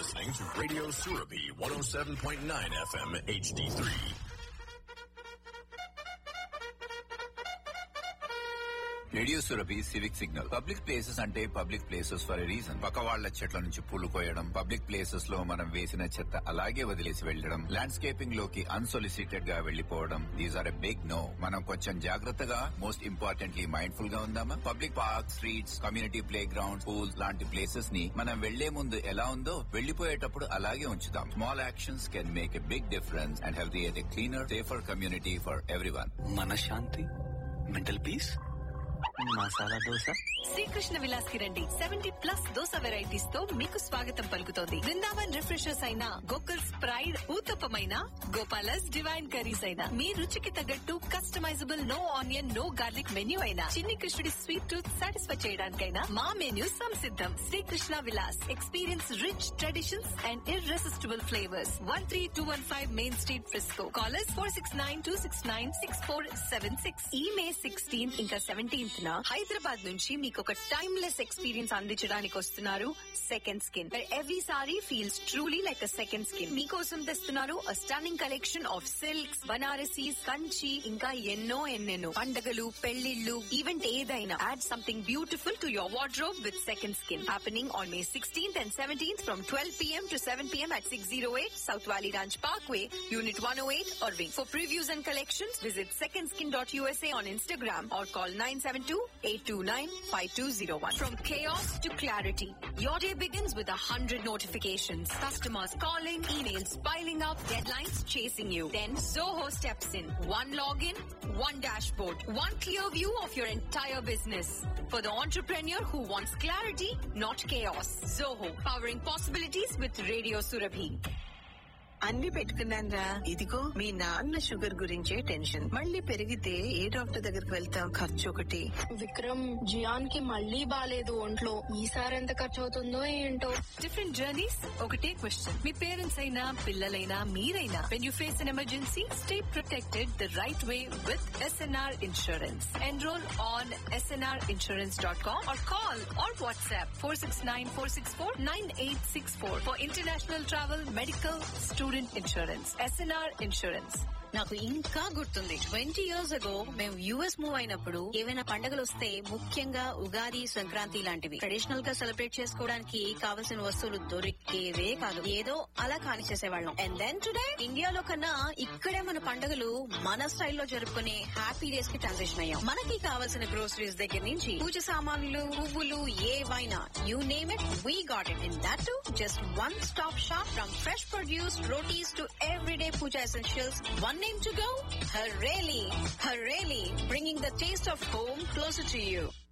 listening to Radio Surabi 107.9 FM HD3. Radio Surabhi civic signal public places అంటే public places for reason పక్క వాళ్ల చెట్ల నుంచి పూలు కోయడం పబ్లిక్ ప్లేసెస్ లో మనం వేసిన చెత్త అలాగే వదిలేసి వెళ్లడం ల్యాండ్స్కేపింగ్ లోకి అన్సొలిసిటెడ్ గా వెళ్లిపోవడం these are a big no మనం కొంచెం జాగ్రత్తగా మోస్ట్ ఇంపార్టెంట్లీ మైండ్ఫుల్ గా ఉందామా public park streets community playground pool లాంటి ప్లేసెస్ ని మనం వెళ్లే ముందు ఎలా ఉందో వెళ్లిపోయేటప్పుడు అలాగే ఉంచుదాం small actions can make a big difference and healthy a cleaner safer community for everyone మనశ్శాంతి మెంటల్ పీస్ మసాలా దోశ శ్రీకృష్ణ విలాస్ కి రండి సెవెంటీ ప్లస్ దోస వెరైటీస్ తో మీకు స్వాగతం పలుకుతోంది బృందావన్ రిఫ్రెషర్స్ అయిన గోకుల్స్ ప్రైడ్ ఊతప్పమైన గోపాలస్ డివైన్ కర్రీస్ అయినా మీ రుచికి తగ్గట్టు customisable no onion no garlic menu అయినా చిన్ని కృష్ణుడి స్వీట్ టూత్ సాటిస్ఫై చేయడానికైనా మా మెన్యూ సంసిద్ధం Shri Krishna Vilas experience rich traditions and irresistible flavours one three two one five main street Frisco callers four six nine two six nine six four seven six ఈ May sixteenth ఇంకా seventeenth న హైదరాబాద్ నుంచి మీకు ఒక timeless experience అందించడానికి వస్తున్నారు second skin every saree feels truly like a second skin మీకోసం తెస్తున్నారు a stunning collection of silks Banarasis Kanchi ఇంకా ఎన్నో ఎన్నెన్నో పండగలు పెళ్లిళ్ళు ఈవెంట్ ఏదైనా add something beautiful to your wardrobe with second skin happening on May sixteenth and seventeenth from twelve pm to 7 pm at 608 South Valley Ranch Parkway, Unit 108, Irving. For previews and collections, visit secondskin.usa on Instagram or call 972-829-5201. From chaos to clarity, your day begins with a hundred notifications. Customers calling, emails piling up, deadlines chasing you. Then Zoho steps in. One login, one dashboard, one clear view of your entire business. For the entrepreneur who wants clarity, not chaos. Zoho, powering possibilities with Radio Surabhi. అన్ని పెట్టుకున్నాను రా ఇదిగో మీ నాన్న sugar గురించే tension మళ్ళీ పెరిగితే ఏ doctor దగ్గరికి వెళ్తాం ఖర్చు ఒకటి విక్రమ్ జియాన్ కి మళ్ళీ బాలేదు ఒంట్లో ఈసారి ఎంత ఖర్చు అవుతుందో ఏంటో డిఫరెంట్ జర్నీస్ ఒకటే క్వశ్చన్ మీ పేరెంట్స్ అయినా పిల్లలైనా మీరైనా when you face an emergency stay protected the right way with SNR insurance enrol on SNR insurance dot com or call or WhatsApp four six nine four six four nine eight six four for international travel medical student insurance SNR insurance నాకు ఇంకా గుర్తుంది twenty years ago మేము US move అయినప్పుడు ఏవైనా పండుగలు వస్తే ముఖ్యంగా ఉగాది సంక్రాంతి లాంటివి ట్రెడిషనల్ గా సెలబ్రేట్ చేసుకోవడానికి కావలసిన వస్తువులు దొరికేవే కాదు ఏదో అలా కాని చేసేవాళ్ళం అండ్ దెన్ టుడే ఇండియాలో కన్నా ఇక్కడే మన పండుగలు మన స్టైల్లో జరుపుకునే హ్యాపీ డేస్ కి ట్రాన్సిషన్ అయ్యాం మనకి కావాల్సిన గ్రోసరీస్ దగ్గర నుంచి పూజ సామాన్లు పువ్వులు ఏవైనా you name it we got it in that to just one stop shop from fresh produce rotis to everyday puja essentials one name to go? Hareli. Hareli, bringing the taste of home closer to you.